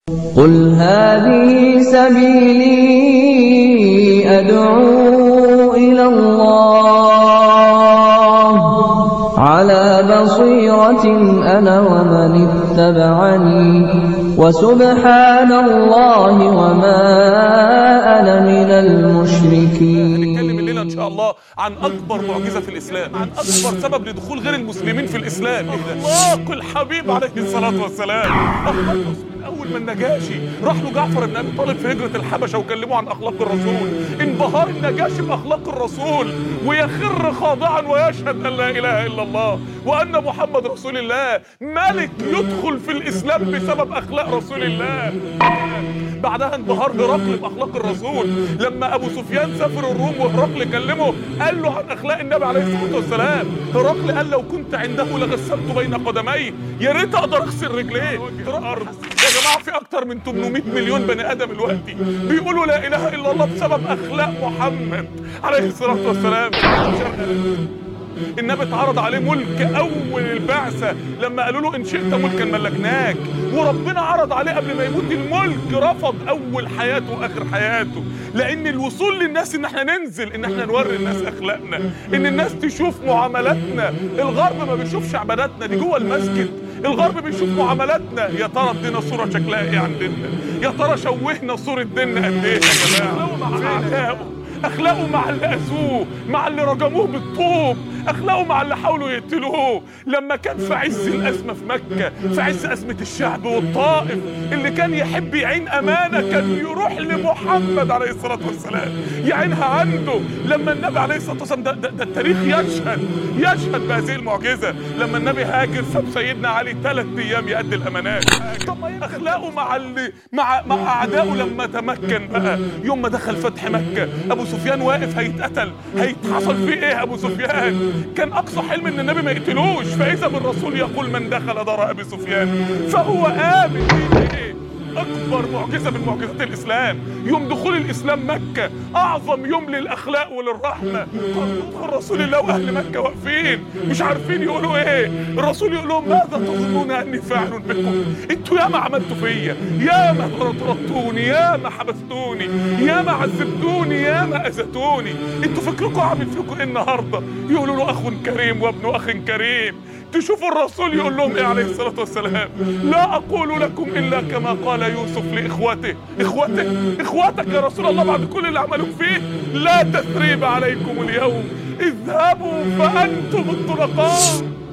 قل هذه سبيلي أدعو إلى الله على بصيرة أنا ومن اتبعني وسبحان الله وما أنا من المشركين هنتكلم الليله ان شاء الله عن اكبر معجزه في الاسلام عن اكبر سبب لدخول غير المسلمين في الاسلام اخلاق الحبيب عليه الصلاه والسلام أخلاق من اول ما النجاشي راح له جعفر بن ابي طالب في هجره الحبشه وكلموه عن اخلاق الرسول انبهار النجاشي باخلاق الرسول ويخر خاضعا ويشهد ان لا اله الا الله وان محمد رسول الله ملك يدخل في الاسلام بسبب اخلاق رسول الله بعدها انبهار هرقل باخلاق الرسول لما ابو سفيان سافر الروم وهرقل كلمه قال له عن اخلاق النبي عليه الصلاه والسلام هرقل قال لو كنت عنده لغسلت بين قدميه يا ريت اقدر اغسل رجليه الارض يا جماعه في اكتر من 800 مليون بني ادم دلوقتي بيقولوا لا اله الا الله بسبب اخلاق محمد عليه الصلاه والسلام النبي اتعرض عليه ملك اول البعثه لما قالوا له ان شئت ملكا ملكناك وربنا عرض عليه قبل ما يموت الملك رفض اول حياته واخر حياته لان الوصول للناس ان احنا ننزل ان احنا نوري الناس اخلاقنا ان الناس تشوف معاملاتنا الغرب ما بيشوفش عباداتنا دي جوه المسجد الغرب بيشوف معاملاتنا يا ترى ادينا صوره شكلها ايه عندنا يا ترى شوهنا صوره ديننا قد ايه يا جماعه مع اعدائه اخلاقه مع اللي اذوه مع اللي رجموه بالطوب اخلاقه مع اللي حاولوا يقتلوه لما كان في عز الازمه في مكه في عز ازمه الشعب والطائف اللي كان يحب يعين امانه كان يروح لمحمد عليه الصلاه والسلام يعينها عنده لما النبي عليه الصلاه والسلام ده, ده, ده التاريخ يشهد يشهد بهذه المعجزه لما النبي هاجر ساب سيدنا علي ثلاث ايام يؤدي الامانات طب ما اخلاقه مع اللي مع مع اعدائه لما تمكن بقى يوم ما دخل فتح مكه ابو سفيان واقف هيتقتل هيتحصل فيه ايه ابو سفيان كان اقصى حلم ان النبي ما يقتلوش فاذا بالرسول يقول من دخل دار ابي سفيان فهو امن ايه اكبر معجزه من معجزات الاسلام يوم دخول الاسلام مكه اعظم يوم للاخلاق وللرحمه قال رسول الله واهل مكه واقفين مش عارفين يقولوا ايه الرسول يقول لهم ماذا تظنون اني فاعل بكم انتوا ياما عملتوا فيا ياما طردتوني ياما حبستوني ياما عذبتوني ياما اذيتوني انتوا فكركم عامل فيكم ايه النهارده يقولوا له اخ كريم وابن اخ كريم تشوفوا الرسول يقول لهم ايه عليه الصلاه والسلام لا اقول لكم الا كما قال يوسف لاخوته اخوته اخواتك يا رسول الله بعد كل اللي عملوك فيه لا تثريب عليكم اليوم اذهبوا فانتم الطلقاء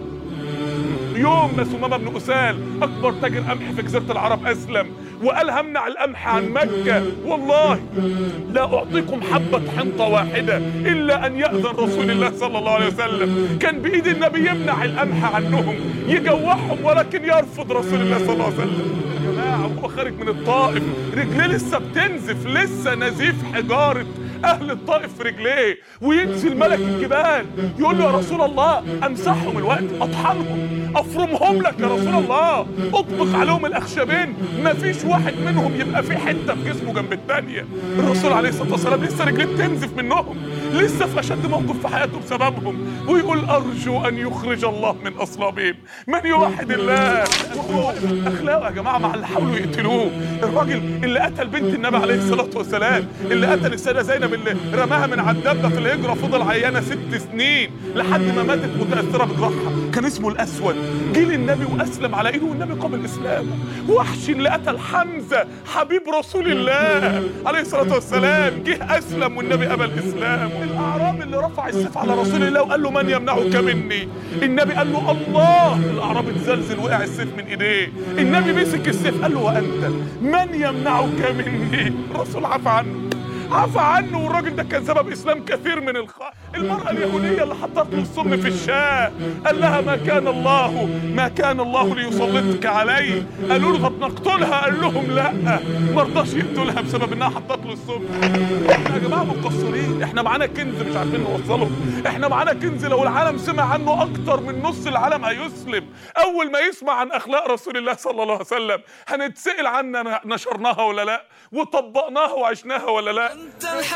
يوم ما سمامة بن أسال أكبر تاجر قمح في جزيرة العرب أسلم وقال همنع القمح عن مكة والله لا أعطيكم حبة حنطة واحدة إلا أن يأذن رسول الله صلى الله عليه وسلم كان بإيد النبي يمنع القمح عنهم يجوعهم ولكن يرفض رسول الله صلى الله عليه وسلم يا جماعة وهو خارج من الطائف رجليه لسه بتنزف لسه نزيف حجارة اهل الطائف في رجليه وينزل ملك الجبال يقول له يا رسول الله امسحهم الوقت اطحنهم افرمهم لك يا رسول الله اطبق عليهم الاخشبين مفيش واحد منهم يبقى في حته في جسمه جنب الثانيه الرسول عليه الصلاه والسلام لسه رجليه بتنزف منهم لسه في اشد موقف في حياته بسببهم ويقول ارجو ان يخرج الله من اصلابهم من يوحد الله وهو اخلاقه يا جماعه مع اللي حاولوا يقتلوه الراجل اللي قتل بنت النبي عليه الصلاه والسلام اللي قتل السيده زينب اللي رماها من على الدبه في الهجره فضل عيانه ست سنين لحد ما ماتت متاثره بجراحها كان اسمه الاسود جه للنبي واسلم على ايده والنبي قبل اسلامه وحش اللي قتل حمزه حبيب رسول الله عليه الصلاه والسلام جه اسلم والنبي قبل اسلامه الاعرابي اللي رفع السيف على رسول الله وقال له من يمنعك مني النبي قال له الله الاعرابي اتزلزل وقع السيف من ايديه النبي مسك السيف قال له وانت من يمنعك مني الرسول عفى عنه عفى عنه والراجل ده كان سبب اسلام كثير من الخ المراه اليهوديه اللي حطت له السم في الشاة قال لها ما كان الله ما كان الله ليسلطك عليه قالوا له طب نقتلها قال لهم لا ما رضاش يقتلها بسبب انها حطت له السم احنا يا جماعه مقصرين احنا معانا كنز مش عارفين نوصله احنا معانا كنز لو العالم سمع عنه اكتر من نص العالم هيسلم اول ما يسمع عن اخلاق رسول الله صلى الله عليه وسلم هنتسال عنها نشرناها ولا لا وطبقناها وعشناها ولا لا أنت الحبيب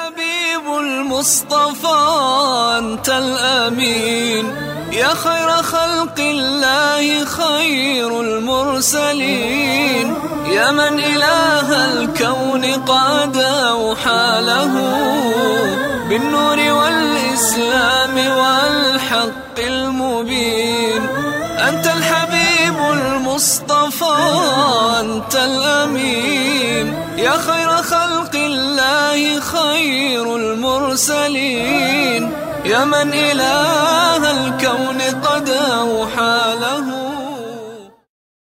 الحبيب المصطفى أنت الأمين يا خير خلق الله خير المرسلين يا من إله الكون قد أوحى له بالنور والإسلام والحق المبين أنت الحبيب المصطفى أنت الأمين يا خير خلق الله خير المرسلين يا من إله الكون قد أوحى له